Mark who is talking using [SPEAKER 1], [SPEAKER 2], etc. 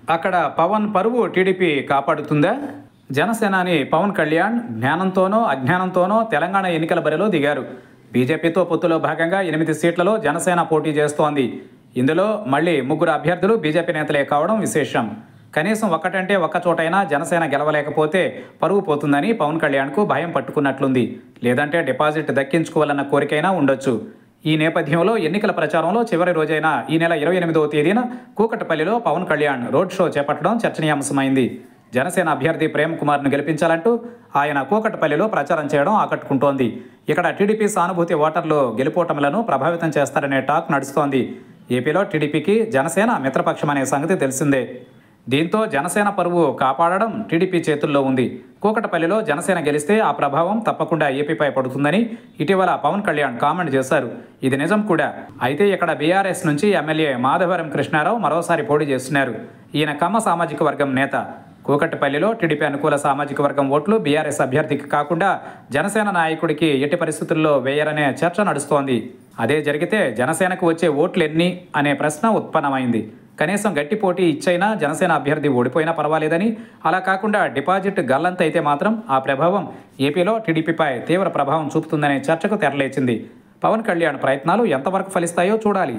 [SPEAKER 1] అక్కడ పవన్ పరువు టీడీపీ కాపాడుతుందా జనసేనాని పవన్ కళ్యాణ్ జ్ఞానంతోనో అజ్ఞానంతోనో తెలంగాణ ఎన్నికల బరిలో దిగారు బీజేపీతో పొత్తులో భాగంగా ఎనిమిది సీట్లలో జనసేన పోటీ చేస్తోంది ఇందులో మళ్ళీ ముగ్గురు అభ్యర్థులు బీజేపీ నేతలే కావడం విశేషం కనీసం ఒక్కటంటే ఒక్క చోటైనా జనసేన గెలవలేకపోతే పరువు పోతుందని పవన్ కళ్యాణ్కు భయం పట్టుకున్నట్లుంది లేదంటే డిపాజిట్ దక్కించుకోవాలన్న కోరికైనా ఉండొచ్చు ఈ నేపథ్యంలో ఎన్నికల ప్రచారంలో చివరి రోజైన ఈ నెల ఇరవై ఎనిమిదవ తేదీన కూకటపల్లిలో పవన్ కళ్యాణ్ రోడ్ షో చేపట్టడం చర్చనీయాంశమైంది జనసేన అభ్యర్థి ప్రేమ్ కుమార్ను గెలిపించాలంటూ ఆయన కూకటపల్లిలో ప్రచారం చేయడం ఆకట్టుకుంటోంది ఇక్కడ టీడీపీ సానుభూతి ఓటర్లు గెలుపోటములను ప్రభావితం చేస్తారనే టాక్ నడుస్తోంది ఏపీలో టీడీపీకి జనసేన మిత్రపక్షమనే సంగతి తెలిసిందే దీంతో జనసేన పరువు కాపాడడం టీడీపీ చేతుల్లో ఉంది కూకటపల్లిలో జనసేన గెలిస్తే ఆ ప్రభావం తప్పకుండా ఏపీపై పడుతుందని ఇటీవల పవన్ కళ్యాణ్ కామెంట్ చేశారు ఇది నిజం కూడా అయితే ఇక్కడ బీఆర్ఎస్ నుంచి ఎమ్మెల్యే మాధవరం కృష్ణారావు మరోసారి పోటీ చేస్తున్నారు ఈయన కమ్మ సామాజిక వర్గం నేత కూకట్పల్లిలో టీడీపీ అనుకూల సామాజిక వర్గం ఓట్లు బీఆర్ఎస్ అభ్యర్థికి కాకుండా జనసేన నాయకుడికి ఎట్టి పరిస్థితుల్లో వేయరనే చర్చ నడుస్తోంది అదే జరిగితే జనసేనకు వచ్చే ఓట్లు ఎన్ని అనే ప్రశ్న ఉత్పన్నమైంది కనీసం గట్టి పోటీ ఇచ్చైనా జనసేన అభ్యర్థి ఓడిపోయినా పర్వాలేదని అలా కాకుండా డిపాజిట్ గల్లంత అయితే మాత్రం ఆ ప్రభావం ఏపీలో టీడీపీపై తీవ్ర ప్రభావం చూపుతుందనే చర్చకు తెరలేచింది పవన్ కళ్యాణ్ ప్రయత్నాలు ఎంతవరకు ఫలిస్తాయో చూడాలి